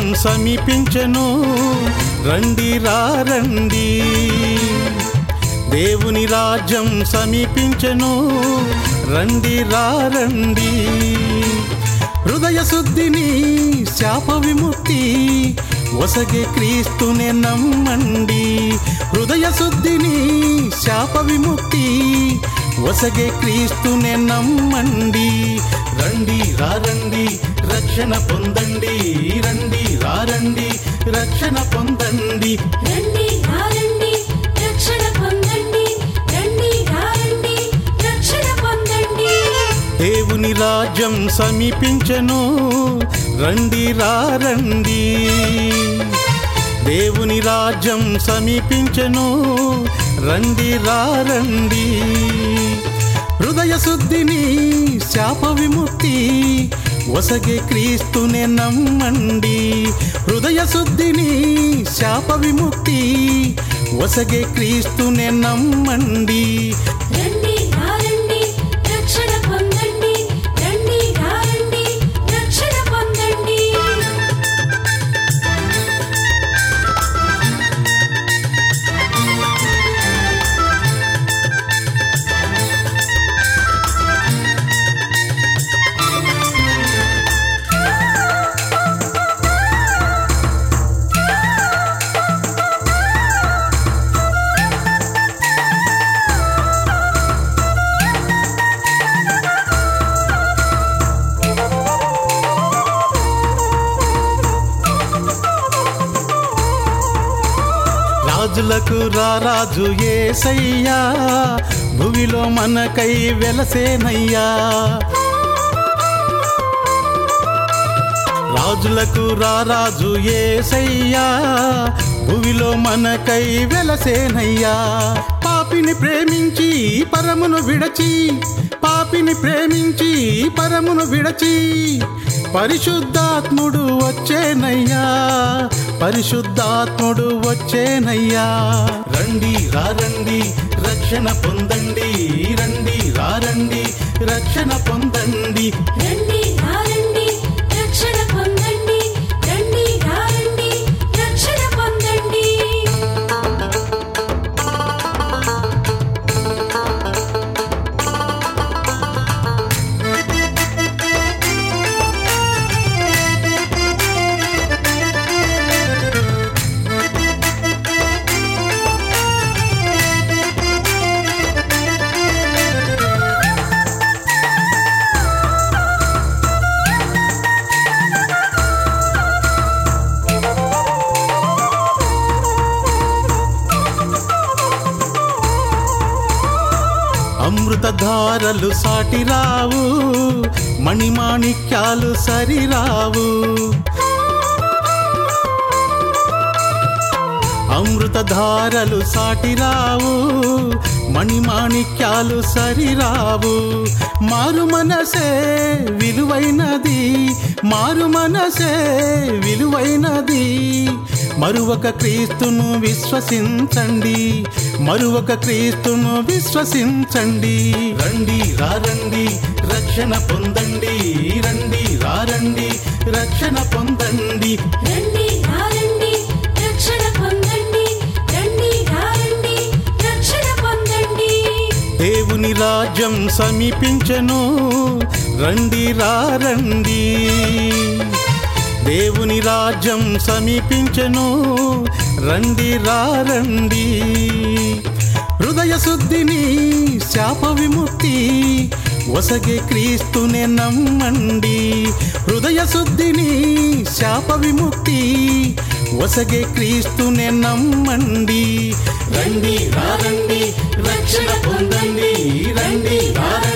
సమీపించెను రండి రండి దేవుని రాజ్యం సమీపించెను రండి రండి హృదయ శుద్ధిని శాప విముక్తి ఒసగే క్రీస్తునే నమ్మండి హృదయ శుద్ధిని శాప విముక్తి ఒసగే క్రీస్తునే నమ్మండి రండి రారండి రక్షణ పొందండి రండి రారండి రక్షణ పొందండి రండి రారండి రక్షణ పొందండి రండి రారండి రక్షణ పొందండి దేవుని రాజ్యం సమీపించెను రండి రండి దేవుని రాజ్యం సమీపించెను రండి రండి హృదయ శుద్ధిని శాప విముక్తి ఒసగే క్రీస్తునే నమ్మండి హృదయ శుద్ధిని శాప విముక్తి ఒసగే క్రీస్తునే నమ్మండి రండి రారండి రక్షణ పొందండి రండి రారండి రక్షణ పొందండి రాజులకు రారాజు ఏసయ్యా భువిలో మనకై వెలసేనయ్యా రాజులకు రారాజు ఏసయ్యా భువిలో మనకై వెలసేనయ్యా పాపిని ప్రేమించి పరమును విడచి పాపిని ప్రేమించి పరమును విడచి పరిశుద్ధాత్ముడు వచ్చేనయ్యా పరిశుద్ధాత్ముడు వచ్చేనయ్యా రండి రారండి రక్షణ పొందండి రండి రారండి రక్షణ పొందండి రండి రారండి రక్షణ పొందండి రండి రారండి రక్షణ పొందండి అమృతధారలు సాటిరావు మణిమాణిక్యాలు సరిరావు అమృతధారలు సాటిరావు మణిమాణిక్యాలు సరిరావు మారు మనసే విలువైనది మారు మనసే విలువైనది మరువక క్రీస్తును విశ్వసించండి మరువక క్రీస్తును విశ్వసించండి రండి రారండి రక్షణ పొందండి రండి రారండి రక్షణ పొందండి రండి రారండి రక్షణ పొందండి రండి రారండి రక్షణ పొందండి దేవుని రాజ్యం సమీపించెను రండి రండి దేవుని రాజ్యం సమీపించెను రండి రండి హృదయ శుద్ధిని శాప విముక్తి ఒసగే క్రీస్తునే నమ్మండి హృదయ శుద్ధిని శాప విముక్తి ఒసగే క్రీస్తునే నమ్మండి రండి రారండి రక్షణ పొందండి రండి రారండి